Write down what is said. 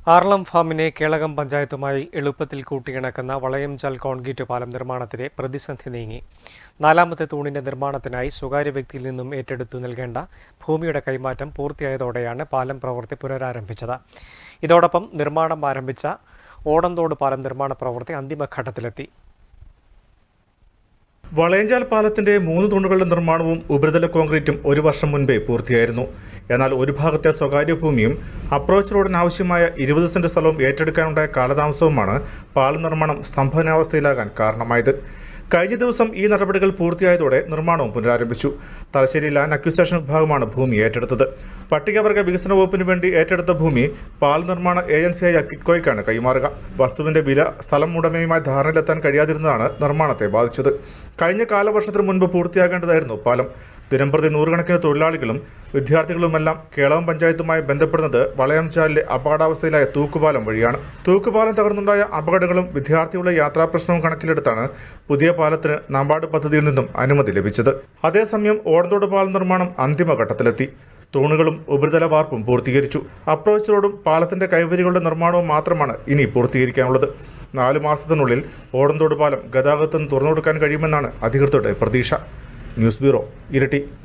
ആർളം ഫാമിനെ കേളകം പഞ്ചായത്തുമായി എളുപ്പത്തിൽ കൂട്ടിയിണക്കുന്ന വളയംചാൽ കോൺക്രീറ്റ് പാലം നിർമ്മാണത്തിലെ പ്രതിസന്ധി നീങ്ങി നാലാമത്തെ തൂണിന്റെ നിർമ്മാണത്തിനായി സ്വകാര്യ വ്യക്തിയിൽ നിന്നും ഏറ്റെടുത്തു നൽകേണ്ട ഭൂമിയുടെ കൈമാറ്റം പൂർത്തിയായതോടെയാണ് പാലം പ്രവൃത്തി പുനരാരംഭിച്ചത് ഇതോടൊപ്പം നിർമ്മാണം ആരംഭിച്ച ഓടന്തോട് പാലം നിർമ്മാണ പ്രവൃത്തി അന്തിമഘട്ടത്തിലെത്തി വളയഞ്ചാൽ പാലത്തിന്റെ മൂന്ന് തൂണുകളുടെ നിർമ്മാണവും ഉപരിതല കോൺക്രീറ്റും ഒരു വർഷം മുൻപേ പൂർത്തിയായിരുന്നു എന്നാൽ ഒരു ഭാഗത്തെ സ്വകാര്യ ഭൂമിയും അപ്രോച്ച് റോഡിന് ആവശ്യമായ ഇരുപത് സെന്റ് സ്ഥലവും ഏറ്റെടുക്കാനുണ്ടായ കാലതാമസവുമാണ് പാലം നിർമ്മാണം സ്തംഭനാവസ്ഥയിലാകാൻ കാരണമായത് കഴിഞ്ഞ ദിവസം ഈ നടപടികൾ പൂർത്തിയായതോടെ നിർമ്മാണവും പുനരാരംഭിച്ചു തലശ്ശേരി ലാൻഡ് അക്വിസേഷൻ വിഭാഗമാണ് ഭൂമി ഏറ്റെടുത്തത് പട്ടികവർഗ വികസന വകുപ്പിന് വേണ്ടി ഏറ്റെടുത്ത ഭൂമി പാൽ നിർമ്മാണ ഏജൻസിയായ കിറ്റ്കോയ്ക്കാണ് കൈമാറുക വസ്തുവിന്റെ വില സ്ഥലം ഉടമയുമായി ധാരണയിലെത്താൻ കഴിയാതിരുന്നതാണ് നിർമ്മാണത്തെ ബാധിച്ചത് കഴിഞ്ഞ കാലവർഷത്തിന് മുൻപ് പൂർത്തിയാകേണ്ടതായിരുന്നു പാലം ദിനംപ്രതി നൂറുകണക്കിന് തൊഴിലാളികളും വിദ്യാർത്ഥികളുമെല്ലാം കേളകം പഞ്ചായത്തുമായി ബന്ധപ്പെടുന്നത് വളയംചാലിലെ അപകടാവസ്ഥയിലായ തൂക്കുപാലം വഴിയാണ് തൂക്കുപാലം തകർന്നുണ്ടായ അപകടങ്ങളും വിദ്യാർത്ഥികളുടെ യാത്രാപ്രശ്നവും കണക്കിലെടുത്താണ് പുതിയ പാലത്തിന് നാമ്പാട് പദ്ധതിയിൽ നിന്നും അനുമതി ലഭിച്ചത് അതേസമയം ഓടന്തോട് പാലം നിർമ്മാണം അന്തിമഘട്ടത്തിലെത്തി തൂണുകളും ഉപരിതല വാർപ്പും പൂർത്തീകരിച്ചു അപ്രോച്ച് റോഡും പാലത്തിന്റെ കൈവരികളുടെ നിർമ്മാണവും മാത്രമാണ് ഇനി പൂർത്തീകരിക്കാനുള്ളത് നാല് മാസത്തിനുള്ളിൽ ഓടന്തോട് പാലം ഗതാഗതത്തിന് തുറന്നുകൊടുക്കാൻ കഴിയുമെന്നാണ് അധികൃതരുടെ പ്രതീക്ഷ ന്യൂസ് ബ്യൂറോ ഇരട്ടി